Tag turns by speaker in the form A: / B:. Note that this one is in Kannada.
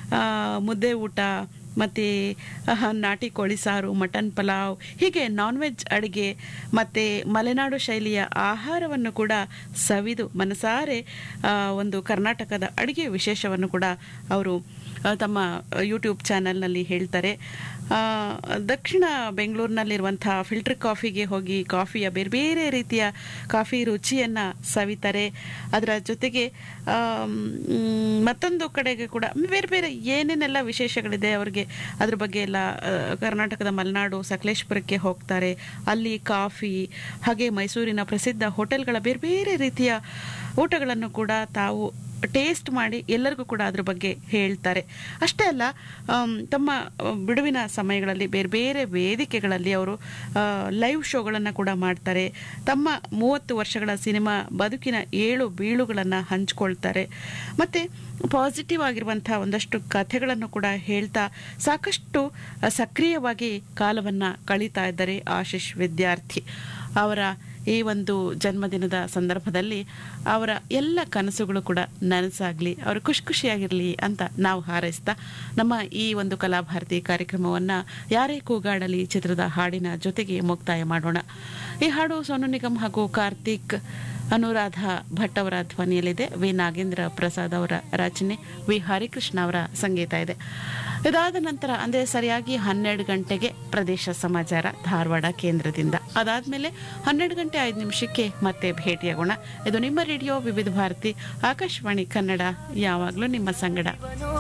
A: ಆ, ಮುದ್ದೆ ಊಟ ಮತ್ತು ನಾಟಿ ಕೋಳಿ ಸಾರು ಮಟನ್ ಪಲಾವ್ ಹೀಗೆ ನಾನ್ ವೆಜ್ ಅಡುಗೆ ಮತ್ತು ಮಲೆನಾಡು ಶೈಲಿಯ ಆಹಾರವನ್ನು ಕೂಡ ಸವಿದು ಮನಸಾರೆ ಆ, ಒಂದು ಕರ್ನಾಟಕದ ಅಡುಗೆ ವಿಶೇಷವನ್ನು ಕೂಡ ಅವರು ಆ, ತಮ್ಮ ಯೂಟ್ಯೂಬ್ ಚಾನಲ್ನಲ್ಲಿ ಹೇಳ್ತಾರೆ ಆ, ದಕ್ಷಿಣ ಬೆಂಗಳೂರಿನಲ್ಲಿರುವಂಥ ಫಿಲ್ಟರ್ ಕಾಫಿಗೆ ಹೋಗಿ ಕಾಫಿಯ ಬೇರೆ ಬೇರೆ ರೀತಿಯ ಕಾಫಿ ರುಚಿಯನ್ನು ಸವಿತಾರೆ ಅದರ ಜೊತೆಗೆ ಆಮ್, ಮ್, ಮತ್ತೊಂದು ಕಡೆಗೆ ಕೂಡ ಬೇರೆ ಬೇರೆ ಏನೇನೆಲ್ಲ ವಿಶೇಷಗಳಿದೆ ಅವರಿಗೆ ಅದ್ರ ಬಗ್ಗೆ ಎಲ್ಲ ಆ, ಕರ್ನಾಟಕದ ಮಲೆನಾಡು ಸಕಲೇಶ್ಪುರಕ್ಕೆ ಹೋಗ್ತಾರೆ ಅಲ್ಲಿ ಕಾಫಿ ಹಾಗೆ ಮೈಸೂರಿನ ಪ್ರಸಿದ್ಧ ಹೋಟೆಲ್ಗಳ ಬೇರೆ ಬೇರೆ ರೀತಿಯ ಊಟಗಳನ್ನು ಕೂಡ ತಾವು ಟೇಸ್ಟ್ ಮಾಡಿ ಎಲ್ಲರಿಗೂ ಕೂಡ ಅದ್ರ ಬಗ್ಗೆ ಹೇಳ್ತಾರೆ ಅಷ್ಟೇ ಅಲ್ಲ ಆಮ್, ತಮ್ಮ ಆ, ಬಿಡುವಿನ ಸಮಯಗಳಲ್ಲಿ ಬೇರೆ ಬೇರೆ ವೇದಿಕೆಗಳಲ್ಲಿ ಅವರು ಲೈವ್ ಶೋಗಳನ್ನು ಕೂಡ ಮಾಡ್ತಾರೆ ತಮ್ಮ ಮೂವತ್ತು ವರ್ಷಗಳ ಸಿನಿಮಾ ಬದುಕಿನ ಏಳು ಬೀಳುಗಳನ್ನು ಹಂಚ್ಕೊಳ್ತಾರೆ ಮತ್ತು ಪಾಸಿಟಿವ್ ಆಗಿರುವಂಥ ಒಂದಷ್ಟು ಕಥೆಗಳನ್ನು ಕೂಡ ಹೇಳ್ತಾ ಸಾಕಷ್ಟು ಆ, ಸಕ್ರಿಯವಾಗಿ ಕಾಲವನ್ನು ಕಳೀತಾ ಇದ್ದಾರೆ ಆಶೀಶ್ ವಿದ್ಯಾರ್ಥಿ ಅವರ ಈ ಒಂದು ಜನ್ಮದಿನದ ಸಂದರ್ಭದಲ್ಲಿ ಅವರ ಎಲ್ಲ ಕನಸುಗಳು ಕೂಡ ನನಸಾಗಲಿ ಅವರು ಖುಷಿ ಖುಷಿಯಾಗಿರಲಿ ಅಂತ ನಾವು ಹಾರೈಸ್ತಾ ನಮ್ಮ ಈ ಒಂದು ಕಲಾಭಾರತಿ ಕಾರ್ಯಕ್ರಮವನ್ನು ಯಾರೇ ಕೂಗಾಡಲಿ ಚಿತ್ರದ ಹಾಡಿನ ಜೊತೆಗೆ ಮುಕ್ತಾಯ ಮಾಡೋಣ ಈ ಹಾಡು ಸೋನು ನಿಗಮ್ ಹಾಗೂ ಕಾರ್ತಿಕ್ ಅನುರಾಧ ಭಟ್ ಅವರ ಧ್ವನಿಯಲ್ಲಿದೆ ವಿ ನಾಗೇಂದ್ರ ಪ್ರಸಾದ್ ಅವರ ರಚನೆ ವಿ ಹರಿಕೃಷ್ಣ ಅವರ ಸಂಗೀತ ಇದೆ ಇದಾದ ನಂತರ ಅಂದರೆ ಸರಿಯಾಗಿ ಹನ್ನೆರಡು ಗಂಟೆಗೆ ಪ್ರದೇಶ ಸಮಾಚಾರ ಧಾರವಾಡ ಕೇಂದ್ರದಿಂದ ಅದಾದಮೇಲೆ ಹನ್ನೆರಡು ಗಂಟೆ ಐದು ನಿಮಿಷಕ್ಕೆ ಮತ್ತೆ ಭೇಟಿಯಾಗೋಣ ಇದು ನಿಮ್ಮ ರೇಡಿಯೋ ವಿವಿಧ ಭಾರತಿ ಆಕಾಶವಾಣಿ ಕನ್ನಡ ಯಾವಾಗಲೂ ನಿಮ್ಮ ಸಂಗಡ